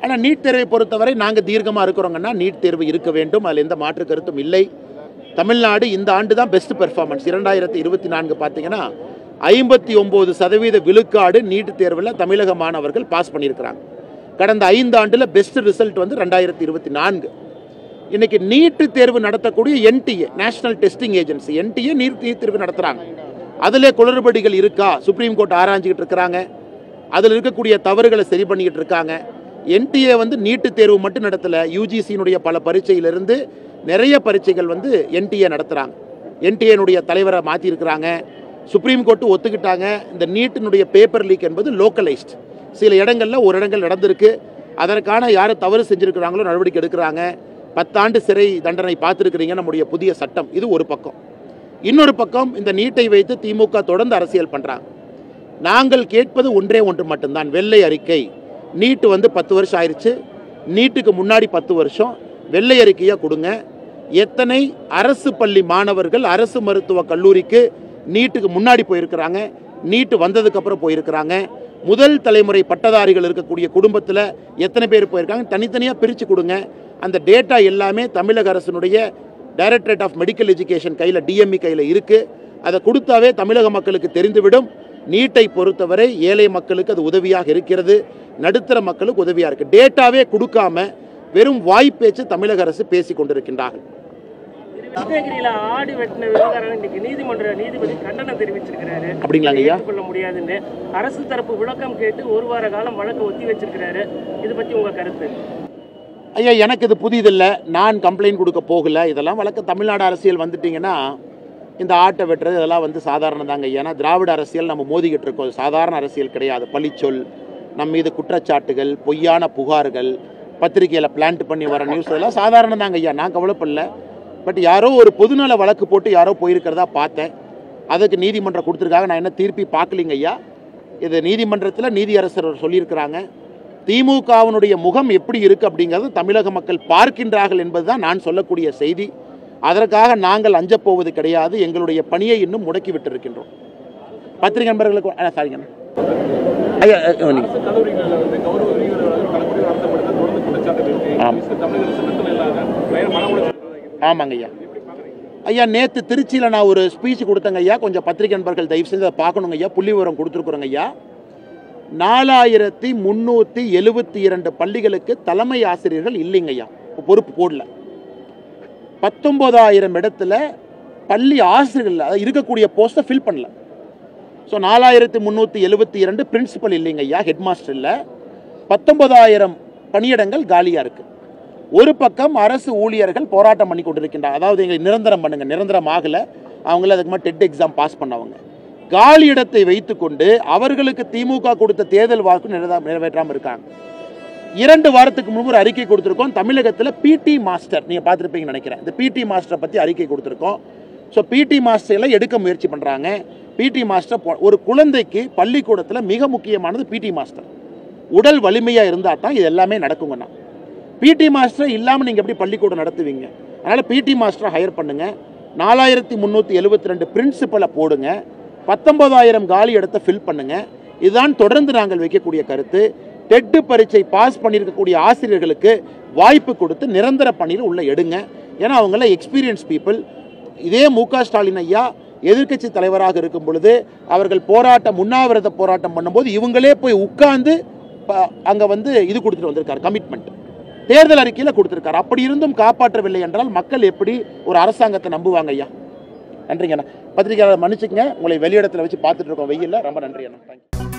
ஆனால் நீட் தேர்வை பொறுத்தவரை நாங்கள் தீர்க்கமாக இருக்கிறோங்கன்னா நீட் தேர்வு இருக்க வேண்டும் அதில் எந்த மாற்று கருத்தும் இல்லை தமிழ்நாடு இந்த ஆண்டு தான் பெஸ்ட் பெர்ஃபார்மன்ஸ் இரண்டாயிரத்தி இருபத்தி நான்கு பார்த்தீங்கன்னா ஐம்பத்தி ஒம்பது சதவீத விழுக்காடு நீட் தேர்வில் தமிழக மாணவர்கள் பாஸ் பண்ணியிருக்கிறாங்க கடந்த ஐந்து ஆண்டில் பெஸ்ட் ரிசல்ட் வந்து ரெண்டாயிரத்தி இருபத்தி நான்கு இன்னைக்கு நீட்டு தேர்வு நடத்தக்கூடிய NTA national testing agency NTA NEET NEET தேர்வு நடத்துகிறாங்க அதில் குளறுபடிகள் இருக்கா சுப்ரீம் கோர்ட் ஆராய்ஞ்சிக்கிட்டு இருக்கிறாங்க அதில் இருக்கக்கூடிய தவறுகளை சரி பண்ணிக்கிட்டு இருக்காங்க என்டிஏ வந்து நீட்டு தேர்வு மட்டும் நடத்தலை யூஜிசியினுடைய பல பரீட்சையிலிருந்து நிறைய பரீட்சைகள் வந்து என்டிஏ நடத்துகிறாங்க என்டிஏனுடைய தலைவரை மாற்றிருக்கிறாங்க சுப்ரீம் கோர்ட்டு ஒத்துக்கிட்டாங்க இந்த நீட்டினுடைய பேப்பர் லீக் என்பது லோக்கலைஸ்ட் சில இடங்களில் ஒரு இடங்கள் நடந்திருக்கு அதற்கான யார் தவறு செஞ்சுருக்கிறாங்களோ நடவடிக்கை எடுக்கிறாங்க பத்தாண்டு சிறை தண்டனை பார்த்துருக்கிறீங்க நம்முடைய புதிய சட்டம் இது ஒரு பக்கம் இன்னொரு பக்கம் இந்த நீட்டை வைத்து திமுக தொடர்ந்து அரசியல் பண்ணுறாங்க நாங்கள் கேட்பது ஒன்றே ஒன்று மட்டும்தான் வெள்ளை அறிக்கை நீட்டு வந்து பத்து வருஷம் ஆயிடுச்சு நீட்டுக்கு முன்னாடி பத்து வருஷம் வெள்ளை அறிக்கையாக கொடுங்க எத்தனை அரசு பள்ளி மாணவர்கள் அரசு மருத்துவக் கல்லூரிக்கு நீட்டுக்கு முன்னாடி போயிருக்கிறாங்க நீட்டு வந்ததுக்கப்புறம் போயிருக்கிறாங்க முதல் தலைமுறை பட்டதாரிகள் இருக்கக்கூடிய குடும்பத்தில் எத்தனை பேர் போயிருக்காங்க தனித்தனியாக பிரித்து கொடுங்க அந்த டேட்டா எல்லாமே தமிழக அரசினுடைய டைரக்டரேட் ஆஃப் மெடிக்கல் எஜுகேஷன் கையில் டிஎம்இ கையில் இருக்குது அதை கொடுத்தாவே தமிழக மக்களுக்கு தெரிந்துவிடும் நீட்டை பொறுத்தவரை ஏழை மக்களுக்கு அது உதவியாக இருக்கிறது நடுத்தர மக்களுக்கு உதவியாக இருக்குது டேட்டாவே கொடுக்காம வெறும் வாய்ப்பேச்சு தமிழக அரசு பேசி கொண்டிருக்கின்றார்கள் கிருஷ்ணகிரியில ஆடு வெட்டின விவகாரம் இன்னைக்கு நீதிமன்ற நீதிபதி கண்டனம் தெரிவிச்சிருக்கிறாரு அப்படிங்களாங்க ஐயா ஏற்றுக்கொள்ள முடியாதுன்னு அரசு தரப்பு விளக்கம் கேட்டு ஒரு வார காலம் வழக்கு ஒத்தி வச்சிருக்கிறாரு இது பத்தி உங்க கருத்து ஐயா எனக்கு இது புதிதில்லை நான் கம்ப்ளைண்ட் கொடுக்க போகல இதெல்லாம் வழக்க தமிழ்நாடு அரசியல் வந்துட்டிங்கன்னா இந்த ஆட்டை வெட்டுறது இதெல்லாம் வந்து சாதாரணம் தாங்க ஏன்னா திராவிட அரசியல் நம்ம மோதிக்கிட்டு இருக்கோம் இது சாதாரண அரசியல் கிடையாது பழிச்சொல் நம்ம மீது குற்றச்சாட்டுகள் பொய்யான புகார்கள் பத்திரிகையில் பிளான்ட் பண்ணி வர நியூஸ் இதெல்லாம் சாதாரணம் தாங்க ஐயா நான் கவலைப்படல பட் யாரோ ஒரு பொதுநல வழக்கு போட்டு யாரோ போயிருக்கிறதா பார்த்தேன் அதுக்கு நீதிமன்றம் கொடுத்துருக்காங்க நான் என்ன தீர்ப்பி பார்க்கலிங்க ஐயா இது நீதிமன்றத்தில் நீதியரசர் சொல்லியிருக்கிறாங்க திமுகவினுடைய முகம் எப்படி இருக்கு அப்படிங்கிறது தமிழக மக்கள் பார்க்கின்றார்கள் என்பதுதான் நான் சொல்லக்கூடிய செய்தி அதற்காக நாங்கள் அஞ்சப் போவது கிடையாது எங்களுடைய பணியை இன்னும் முடக்கி விட்டிருக்கின்றோம் பத்திரிகை நண்பர்களுக்கு ஆ, சாரிங்க அண்ணா. ஐயா அ, நீங்க. அரசு கல்லூரிகளில் வந்து கௌரவ விரிவுரையாளர்கள் கலந்துரை நடத்தப்படுது தொடர்ந்து குற்றச்சாட்டு இருக்கு ஆம். மிஸ் தமிழக அரசு நிறுத்தம் இல்லாத பயிர் மன உளைச்சல் ஆமாங்க ஐயா ஐயா நேற்று திருச்சியில் நான் ஒரு ஸ்பீச் கொடுத்தேங்க ஐயா கொஞ்சம் பத்திரிகை நண்பர்கள் தயவு செஞ்சு அதை பார்க்கணுங்க ஐயா புள்ளி விவரம் கொடுத்துருக்குறோங்க ஐயா நாலாயிரத்தி முந்நூற்றி எழுபத்தி இரண்டு பள்ளிகளுக்கு தலைமை ஆசிரியர்கள் இல்லைங்க ஐயா பொறுப்பு போடல பத்தொம்போதாயிரம் இடத்துல பள்ளி ஆசிரியர்கள் அதாவது இருக்கக்கூடிய போஸ்ட்டை ஃபில் பண்ணல ஸோ நாலாயிரத்தி முந்நூற்றி எழுபத்தி இரண்டு பிரின்சிபல் இல்லைங்க ஐயா ஹெட் மாஸ்டர் இல்லை பத்தொன்பதாயிரம் பணியிடங்கள் காலியாக இருக்குது ஒரு பக்கம் அரசு ஊழியர்கள் போராட்டம் பண்ணி கொண்டிருக்கின்றார் அதாவது எங்களை நிரந்தரம் பண்ணுங்க நிரந்தரம் ஆகலை அவங்கள அதுக்கு மாதிரி டெட் எக்ஸாம் பாஸ் பண்ணவங்க காலி இடத்தை வைத்துக்கொண்டு அவர்களுக்கு திமுக கொடுத்த தேர்தல் வாக்கு நிறைவே- நிறைவேற்றாமல் இருக்காங்க இரண்டு வாரத்துக்கு முன்பு ஒரு அறிக்கை கொடுத்துருக்கோம் தமிழகத்தில் பிடி மாஸ்டர் நீங்கள் பார்த்துருப்பீங்கன்னு நினைக்கிறேன் இந்த பிடி மாஸ்டரை பற்றி அறிக்கை கொடுத்துருக்கோம் ஸோ பிடி மாஸ்டர்லாம் எடுக்க முயற்சி பண்ணுறாங்க பிடி மாஸ்டர் போ- ஒரு குழந்தைக்கு பள்ளிக்கூடத்தில் மிக முக்கியமானது பிடி மாஸ்டர் உடல் வலிமையாக இருந்தால் தான் இது எல்லாமே நடக்குங்கண்ணா பிடி மாஸ்டர் இல்லாமல் நீங்கள் எப்படி பள்ளிக்கூடம் நடத்துவீங்க அதனால் பிடி மாஸ்டரை ஹையர் பண்ணுங்கள் நாலாயிரத்தி முந்நூற்றி எழுபத்தி ரெண்டு பிரின்சிபலை போடுங்க பத்தொன்பதாயிரம் காலி இடத்தை ஃபில் பண்ணுங்க இதுதான் தொடர்ந்து நாங்கள் வைக்கக்கூடிய கருத்து டெட்டு பரீட்சை பாஸ் பண்ணியிருக்கக்கூடிய ஆசிரியர்களுக்கு வாய்ப்பு கொடுத்து நிரந்தர பணியில் உள்ள எடுங்க ஏன்னா அவங்கள எக்ஸ்பீரியன்ஸ் பீப்புள் இதே மு க ஸ்டாலின் ஐயா எதிர்க்கட்சி தலைவராக இருக்கும் பொழுது அவர்கள் போராட்டம் உண்ணாவிரத போராட்டம் பண்ணும்போது இவங்களே போய் உட்கார்ந்து ப- அங்க வந்து இது கொடுத்துட்டு வந்திருக்காரு கமிட்மெண்ட் தேர்தல் அறிக்கையில் கொடுத்திருக்காரு அப்படி இருந்தும் காப்பாற்றவில்லை என்றால் மக்கள் எப்படி ஒரு அரசாங்கத்தை நம்புவாங்க ஐயா நன்றிங்க அண்ணா பத்திரிகையாளர் மன்னிச்சுக்கங்க உங்களை வெளியிடத்தில் வச்சு பார்த்துட்டு இருக்கோம் வெயில்ல ரொம்ப நன்றி அண்ணா தேங்க்யூ